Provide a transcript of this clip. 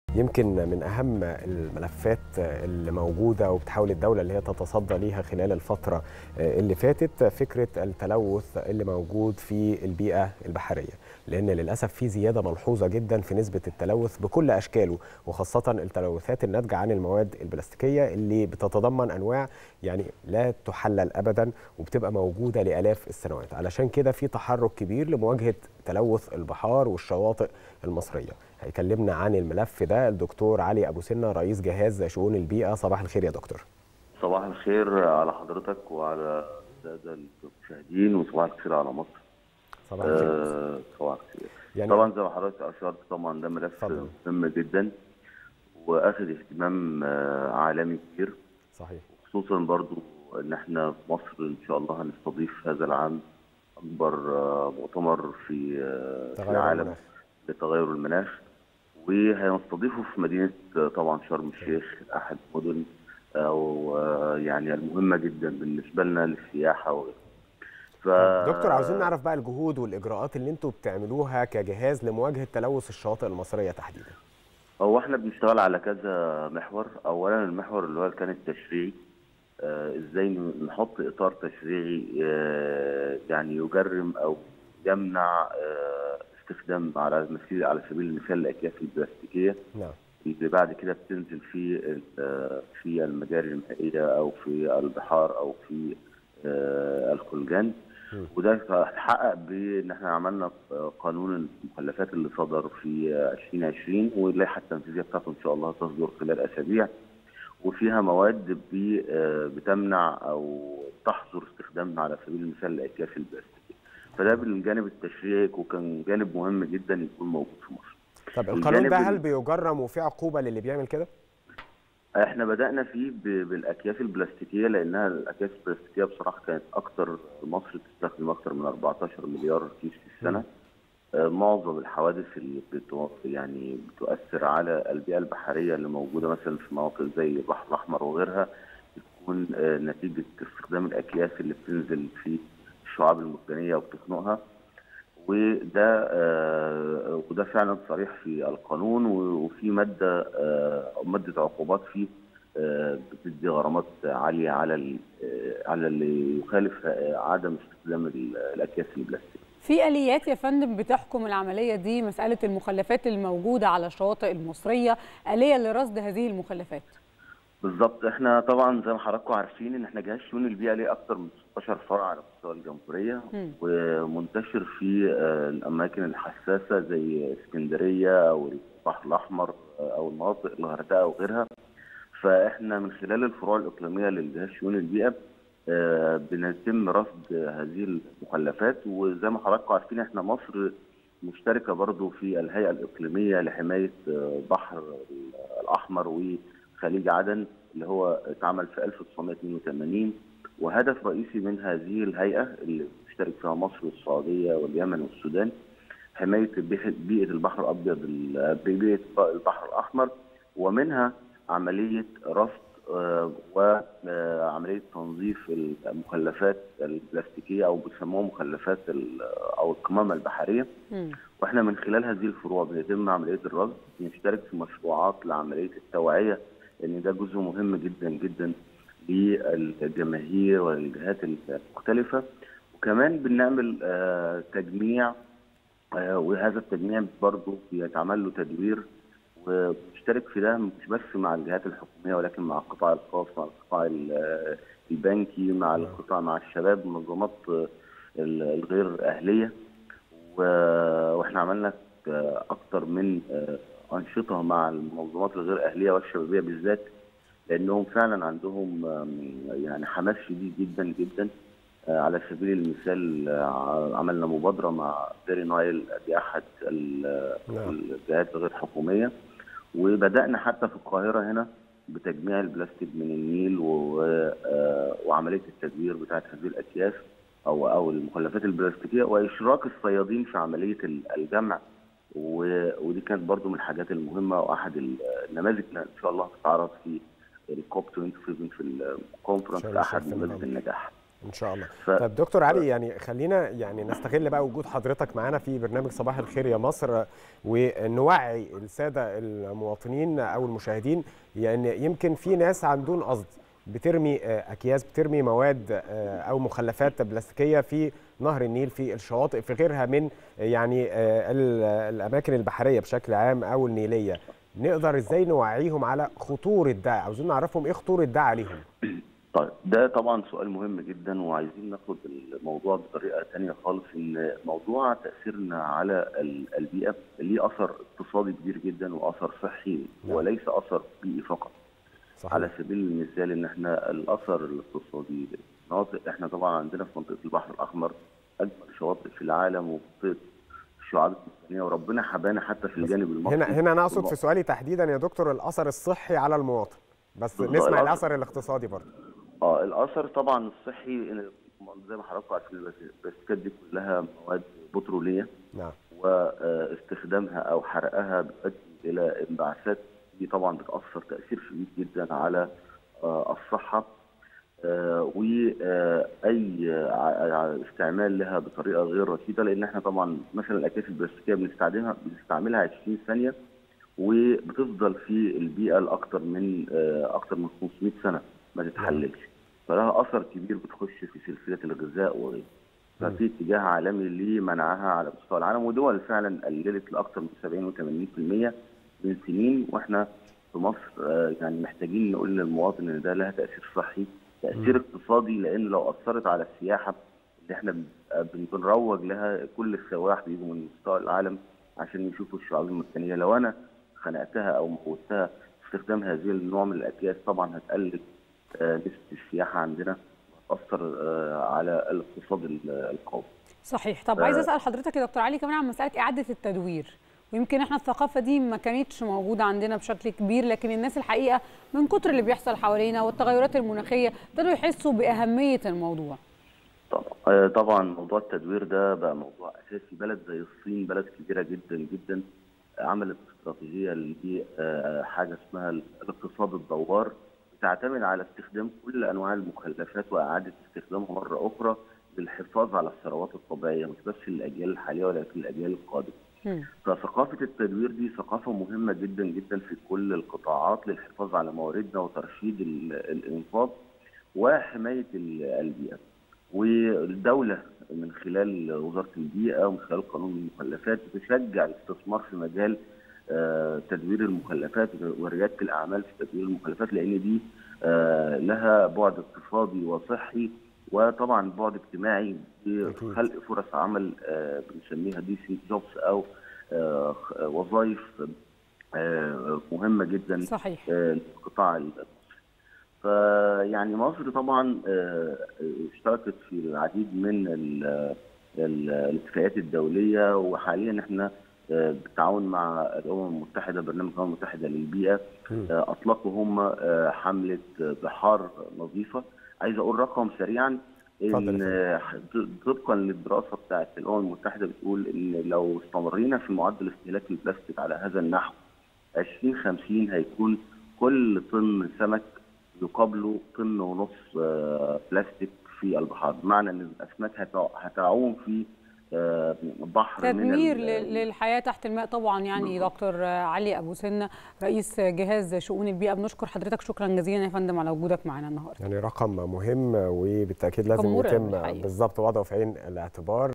يمكن من اهم الملفات اللي موجوده وبتحاول الدوله اللي هي تتصدى ليها خلال الفتره اللي فاتت فكره التلوث اللي موجود في البيئه البحريه لان للاسف في زياده ملحوظه جدا في نسبه التلوث بكل اشكاله وخاصه التلوثات الناتجه عن المواد البلاستيكيه اللي بتتضمن انواع يعني لا تحلل ابدا وبتبقى موجوده لالاف السنوات علشان كده في تحرك كبير لمواجهه تلوث البحار والشواطئ المصريه هيكلمنا عن الملف ده الدكتور علي ابو سنه رئيس جهاز شؤون البيئه صباح الخير يا دكتور صباح الخير على حضرتك وعلى الساده المشاهدين وصباح الخير على مصر صباح الخير آه صباح الخير يعني طبعا زي ما حضرتك اشرت طبعا ده ملف اتفضل. مهم جدا واخذ اهتمام آه عالمي كبير صحيح خصوصا برضو ان احنا في مصر ان شاء الله هنستضيف هذا العام اكبر آه مؤتمر في, آه في تغير العالم المناخ. لتغير المناخ وهنستضيفه في مدينه آه، طبعا شرم الشيخ احد المدن او آه، يعني المهمه جدا بالنسبه لنا للسياحه وغيرها. ف دكتور عاوزين نعرف بقى الجهود والاجراءات اللي انتوا بتعملوها كجهاز لمواجهه تلوث الشواطئ المصريه تحديدا هو احنا بنشتغل على كذا محور اولا المحور اللي هو كان التشريعي آه ازاي نحط اطار تشريعي آه يعني يجرم او يمنع آه استخدام على مثيل على سبيل المثال الاكياس البلاستيكيه نعم اللي بعد كده بتنزل في ال- في المجاري المائيه او في البحار او في آه، الخلجان مم. وده اتحقق بان احنا عملنا قانون المخلفات اللي صدر في 2020 واللائحه التنفيذيه بتاعته ان شاء الله تصدر خلال اسابيع وفيها مواد بي- آه، بتمنع او تحظر استخدامها على سبيل المثال الاكياس البلاستيكيه فده بالجانب التشريعي وكان جانب مهم جدا يكون موجود في مصر طب القانون الجانب ده ال- هل بيجرم وفي عقوبه للي بيعمل كده احنا بدأنا فيه ب- بالأكياس البلاستيكية لأنها الأكياس البلاستيكية بصراحة كانت أكتر مصر بتستخدم أكتر من 14 مليار كيس في السنة آه، معظم الحوادث اللي بتو... يعني بتؤثر على البيئة البحرية اللي موجودة مثلا في مناطق زي البحر الأحمر وغيرها بتكون آه، نتيجة استخدام الأكياس اللي بتنزل في الشعاب المرجانية وبتخنقها وده آه، وده فعلا صريح في القانون و- وفي ماده آه، ماده عقوبات فيه آه، بتدي غرامات عاليه على ال- آه، على اللي يخالف آه، عدم استخدام ال- الاكياس البلاستيك. في اليات يا فندم بتحكم العمليه دي مساله المخلفات الموجوده على الشواطئ المصريه اليه لرصد هذه المخلفات بالظبط احنا طبعا زي ما حضراتكم عارفين ان احنا جهاز شؤون البيئه ليه اكثر من 16 فرع على مستوى الجمهوريه مم. ومنتشر في آه، الاماكن الحساسه زي اسكندريه او البحر الاحمر آه، او المناطق الغردقه وغيرها فاحنا من خلال الفروع الاقليميه للجهاز شؤون البيئه آه، بنتم رصد هذه المخلفات وزي ما حضراتكم عارفين احنا مصر مشتركه برضو في الهيئه الاقليميه لحمايه آه، بحر الاحمر وخليج عدن اللي هو اتعمل في 1982 وهدف رئيسي من هذه الهيئه اللي بتشترك فيها مصر والسعوديه واليمن والسودان حمايه بيئه بيئة البحر الابيض ال- بيئه البحر الاحمر ومنها عمليه رصد آه، وعمليه تنظيف المخلفات البلاستيكيه او بيسموها مخلفات ال- او القمامه البحريه مم. واحنا من خلال هذه الفروع بيتم عمليه الرصد بنشترك في مشروعات لعمليه التوعيه لان ده جزء مهم جدا جدا للجماهير والجهات المختلفه وكمان بنعمل آه، تجميع آه، وهذا التجميع برضه بيتعمل له تدوير وبنشترك في ده مش بس مع الجهات الحكوميه ولكن مع القطاع الخاص مع القطاع ال- آه، البنكي مع القطاع مع الشباب منظمات آه، ال- الغير اهليه و- واحنا عملنا آه، اكتر من آه، انشطه مع المنظمات الغير اهليه والشبابيه بالذات لانهم فعلا عندهم آم، يعني حماس شديد جدا جدا آه، على سبيل المثال آه، عملنا مبادره مع ديري نايل دي احد ال- نعم. الجهات الغير حكوميه وبدانا حتى في القاهره هنا بتجميع البلاستيك من النيل و- آه، وعمليه التدوير بتاعت هذه الاكياس او او المخلفات البلاستيكيه واشراك الصيادين في عمليه ال- الجمع و- ودي كانت برضو من الحاجات المهمه واحد ال- النماذج اللي ان شاء الله هتتعرض في الكوب 27 في الكونفرنس شرم احد الشيخ في نماذج المغرب. النجاح ان شاء الله ف- طب دكتور علي يعني خلينا يعني نستغل بقى وجود حضرتك معانا في برنامج صباح الخير يا مصر ونوعي الساده المواطنين او المشاهدين يعني يمكن في ناس عندهم قصد بترمي آه، اكياس بترمي مواد آه، او مخلفات بلاستيكيه في نهر النيل في الشواطئ في غيرها من آه، يعني آه، ال- الاماكن البحريه بشكل عام او النيليه نقدر ازاي نوعيهم على خطوره ده عاوزين نعرفهم ايه خطوره ده عليهم طيب ده طبعا سؤال مهم جدا وعايزين ناخد الموضوع بطريقه تانية خالص ان موضوع تاثيرنا على ال- البيئه ليه اثر اقتصادي كبير جدا واثر صحي نعم. وليس اثر بيئي فقط صحيح على سبيل المثال ان احنا الاثر الاقتصادي مناطق احنا طبعا عندنا في منطقه البحر الاحمر اجمل شواطئ في العالم ومنطقه الشعاب المرجانيه وربنا حبانا حتى في الجانب المصري هنا هنا انا اقصد والم- في سؤالي تحديدا يا دكتور الاثر الصحي على المواطن بس بالضبط، نسمع الأثر- الاثر الاقتصادي برضه اه الاثر طبعا الصحي إن زي ما حضراتكم عارفين البلاستيكات دي كلها مواد بتروليه نعم واستخدامها او حرقها بيؤدي الى انبعاثات دي طبعا بتاثر تاثير شديد جدا على آه، الصحه واي استعمال لها بطريقه غير رشيده لان احنا طبعا مثلا الاكياس البلاستيكيه بنستخدمها بنستعملها 20 ثانيه وبتفضل في البيئه لاكثر من آه، اكثر من 500 سنه ما تتحللش فلها اثر كبير بتخش في سلسله الغذاء وغيره ففي اتجاه عالمي لمنعها على مستوى العالم ودول فعلا قللت لاكثر من 70 و80% من سنين واحنا في مصر آه، يعني محتاجين نقول للمواطن ان ده لها تاثير صحي تاثير اقتصادي لان لو اثرت على السياحه اللي احنا بن- بن- بنروج لها كل السواح بيجوا من مستوى العالم عشان يشوفوا الشعاب المرجانيه لو انا خنقتها او موتها استخدام هذه النوع من الاكياس طبعا هتقلل آه، نسبه السياحه عندنا وتاثر آه، على الاقتصاد ال- القومي صحيح طب ف- عايزه اسال حضرتك يا دكتور علي كمان عن مساله اعاده التدوير ويمكن احنا الثقافه دي ما كانتش موجوده عندنا بشكل كبير لكن الناس الحقيقه من كتر اللي بيحصل حوالينا والتغيرات المناخيه ابتدوا يحسوا باهميه الموضوع طبعا آه، طبعا موضوع التدوير ده بقى موضوع اساسي بلد زي الصين بلد كبيره جدا جدا عملت استراتيجيه لحاجه اسمها الاقتصاد الدوار بتعتمد على استخدام كل انواع المخلفات واعاده استخدامها مره اخرى للحفاظ على الثروات الطبيعيه مش بس للاجيال الحاليه ولكن الاجيال القادمه. مم. فثقافة التدوير دي ثقافة مهمة جدا جدا في كل القطاعات للحفاظ على مواردنا وترشيد ال- الإنفاق وحماية ال- البيئة والدولة من خلال وزارة البيئة ومن خلال قانون المخلفات بتشجع الاستثمار في مجال آه، تدوير المخلفات وريادة الأعمال في تدوير المخلفات لأن دي آه، لها بعد اقتصادي وصحي وطبعا بعد اجتماعي في أكيد. خلق فرص عمل آه، بنسميها ديسنت جوبس او آه، خ- وظائف آه، مهمه جدا صحيح آه، للقطاع المصري. فيعني مصر طبعا آه، اشتركت في العديد من ال- ال- الاتفاقيات الدوليه وحاليا احنا آه، بالتعاون مع الامم المتحده برنامج الامم المتحده للبيئه مم. آه، اطلقوا هم آه، حمله بحار نظيفه عايز اقول رقم سريعا اتفضل ان يا آه، طبقا للدراسه بتاعت الامم المتحده بتقول ان لو استمرينا في معدل استهلاك البلاستيك على هذا النحو 2050 هيكون كل طن سمك يقابله طن ونص آه، بلاستيك في البحار بمعنى ان الاسماك هتع- هتعوم في آه، بحر من تدمير ال- لل- للحياه تحت الماء طبعا يعني دكتور علي ابو سنه رئيس جهاز شؤون البيئه بنشكر حضرتك شكرا جزيلا يا فندم على وجودك معنا النهارده يعني رقم مهم وبالتاكيد لازم رقم مرعب يتم الحقيقة. بالظبط وضعه في عين الاعتبار